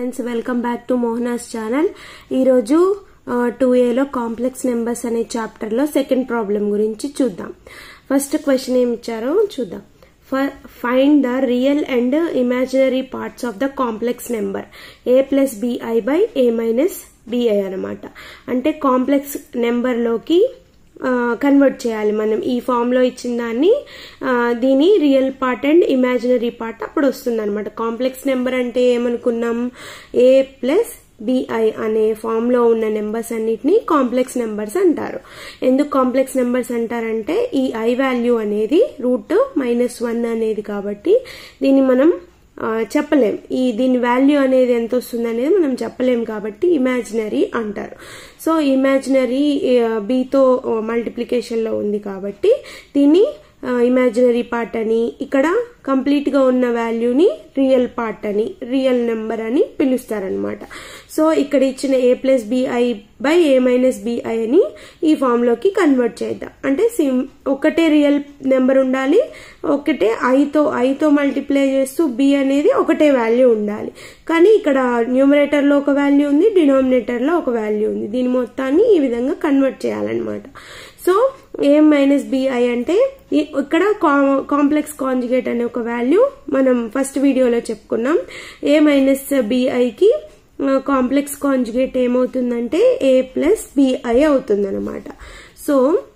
friends welcome back to Mohana's channel ఈరోజు two ఏలో complex numbers అనే చాప్టర్లో సెకండ్ ప్రాబ్లం గురించి చూద్దాం ఫస్ట్ క్వశ్చన్ ఏమి ఇచ్చారో చూద్దాం find the real and imaginary parts of the complex number A plus B I by A minus B I అనమాట అంటే కాంప్లెక్స్ నెంబర్లోకి కన్వర్ట్ చేయాలి మనం ఈ ఫామ్ లో ఇచ్చిన దాన్ని దీని real part and imaginary part అప్పుడు వస్తుంది అనమాట కాంప్లెక్స్ నెంబర్ అంటే ఏమనుకున్నాం ఏ ప్లస్ బిఐ అనే ఫామ్ లో ఉన్న నెంబర్స్ అన్నిటిని కాంప్లెక్స్ నెంబర్స్ అంటారు ఎందుకు కాంప్లెక్స్ నెంబర్స్ అంటారంటే ఈ ఐ వాల్యూ అనేది రూట్ మైనస్ వన్ అనేది కాబట్టి దీన్ని మనం చెప్పలేం ఈ దీని వాల్యూ అనేది ఎంత వస్తుంది అనేది మనం చెప్పలేం కాబట్టి ఇమాజినరీ అంటారు సో ఇమాజినరీ బీతో మల్టిప్లికేషన్లో ఉంది కాబట్టి దీన్ని ఇమాజినరీ పార్ట్ అని ఇక్కడ కంప్లీట్ గా ఉన్న వాల్యూని రియల్ పార్ట్ అని రియల్ నెంబర్ అని పిలుస్తారనమాట సో ఇక్కడ ఇచ్చిన A plus B I by A minus B I అని ఈ ఫామ్ లోకి కన్వర్ట్ చేద్దాం అంటే సిమ్ ఒకటే రియల్ నెంబర్ ఉండాలి ఒకటే ఐతో ఐతో మల్టిప్లై చేస్తూ బి అనేది ఒకటే వాల్యూ ఉండాలి కానీ ఇక్కడ న్యూమరేటర్ లో ఒక వాల్యూ ఉంది డినామినేటర్ లో ఒక వాల్యూ ఉంది దీని మొత్తాన్ని ఈ విధంగా కన్వర్ట్ చేయాలన్నమాట సో ఏ మైనస్ బిఐ అంటే ఇక్కడ కాంప్లెక్స్ కాంజుగేట్ అనే ఒక వాల్యూ మనం ఫస్ట్ వీడియోలో చెప్పుకున్నాం ఏ మైనస్ బిఐకి కాంప్లెక్స్ కాంజుగేట్ ఏమవుతుందంటే ఏ ప్లస్ బిఐ అవుతుంది అనమాట సో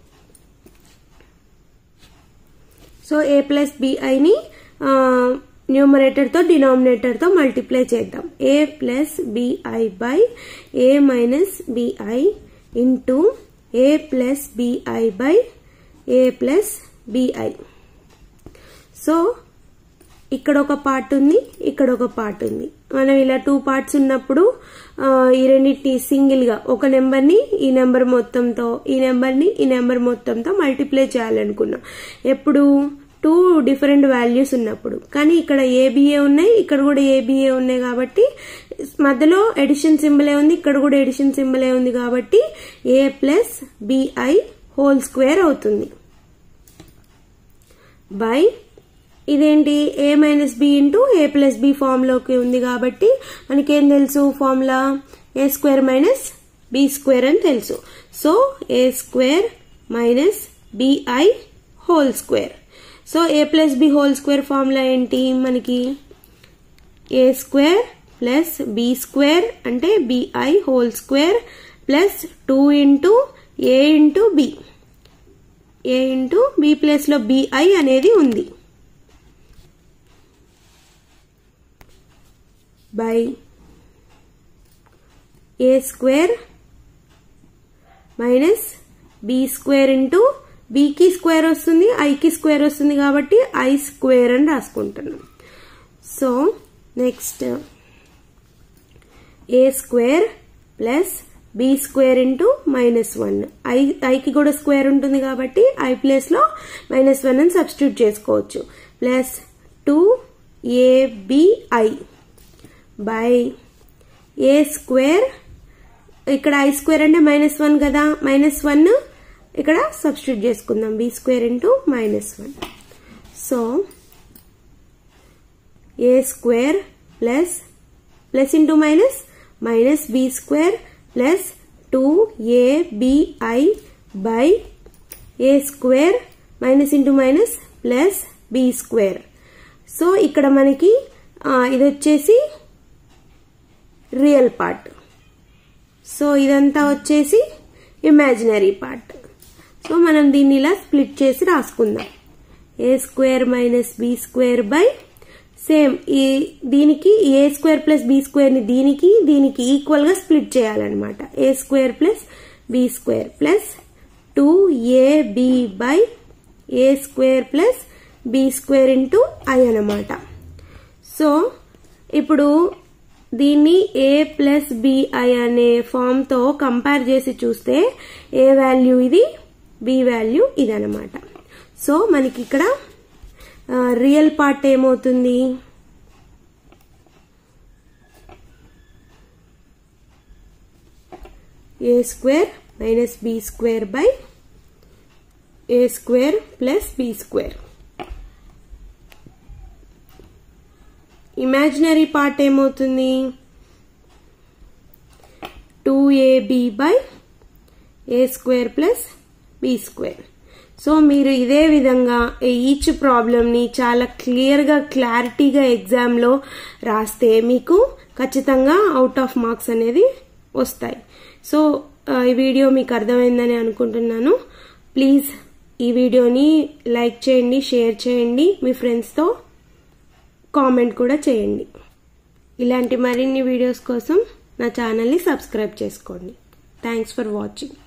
సో ఏ ప్లస్ బిఐని న్యూమరేటర్ తో డినామినేటర్ తో మల్టిప్లై చేద్దాం A plus B I by A minus B I into A plus B I by A plus B I so ఇక్కడ ఒక పార్ట్ ఉంది ఇక్కడ ఒక పార్ట్ ఉంది మనం ఇలా టూ పార్ట్స్ ఉన్నప్పుడు ఈ రెండింటిని సింగిల్ గా ఒక నెంబర్ ని ఈ నెంబర్ మొత్తంతో ఈ నెంబర్ ని ఈ నెంబర్ మొత్తంతో మల్టిప్లై చేయాలనుకున్నాం ఎప్పుడు టూ డిఫరెంట్ వాల్యూస్ ఉన్నప్పుడు కానీ ఇక్కడ ఏబిఏ ఉన్నాయి ఇక్కడ కూడా ఏబిఏ ఉన్నాయి కాబట్టి మధ్యలో ఎడిషన్ సింబలే ఉంది ఇక్కడ కూడా ఎడిషన్ సింబలే ఉంది కాబట్టి A plus B I whole square అవుతుంది బై ఇదేంటి A minus B into A plus B form లోకి ఉంది కాబట్టి మనకేం తెలుసు formula A square minus B square అని తెలుసు so A square minus B I whole square so A plus B whole square formula ఏంటి మనకి A square plus B square అంటే B I whole square plus two into A into B A into B plus లో BI అనేది ఉంది by A square minus B square into బికి square వస్తుంది ఐకి square వస్తుంది కాబట్టి ఐ స్క్వేర్ అని రాసుకుంటున్నాం so next A square plus B square into minus one I ఐకి కూడా స్క్వేర్ ఉంటుంది కాబట్టి ఐ ప్లేస్ లో మైనస్ వన్ అని సబ్స్టిట్యూట్ చేసుకోవచ్చు plus two A B I by A square ఇక్కడ ఐ స్క్వేర్ అంటే మైనస్ వన్ కదా మైనస్ వన్ ఇక్కడ సబ్స్టిట్యూట్ చేసుకుందాం B square into minus one so A square plus plus into minus minus B square plus two A B I by A square minus into minus plus B square so ఇక్కడ మనకి ఇది వచ్చేసి real part so ఇదంతా వచ్చేసి imaginary part so మనం దీన్ని ఇలా split చేసి రాసుకుందాం A square minus B square by same ఈ దీనికి A square plus B square ని దీనికి దీనికి ఈక్వల్ గా స్ప్లిట్ చేయాలన్నమాట A square plus B square plus two A B by A square plus B square into I అనమాట సో ఇప్పుడు దీన్ని ఏ ప్లస్ బిఐ అనే ఫామ్ తో కంపేర్ చేసి చూస్తే ఏ వాల్యూ ఇది బి వాల్యూ ఇదనమాట సో మనకి ఇక్కడ రియల్ పార్ట్ ఏమవుతుంది A square minus B square by A square plus B square imaginary part ఏమవుతుంది two A B by A square plus B square so మీరు ఇదే విధంగా ఈచ్ ప్రాబ్లమ్ని చాలా క్లియర్గా క్లారిటీగా ఎగ్జామ్లో రాస్తే మీకు ఖచ్చితంగా అవుట్ ఆఫ్ మార్క్స్ అనేది వస్తాయి సో ఈ వీడియో మీకు అర్థమైందని అనుకుంటున్నాను ప్లీజ్ ఈ వీడియోని లైక్ చేయండి షేర్ చేయండి మీ ఫ్రెండ్స్తో కామెంట్ కూడా చేయండి ఇలాంటి మరిన్ని వీడియోస్ కోసం నా ఛానల్ని సబ్స్క్రైబ్ చేసుకోండి థ్యాంక్స్ ఫర్ వాచింగ్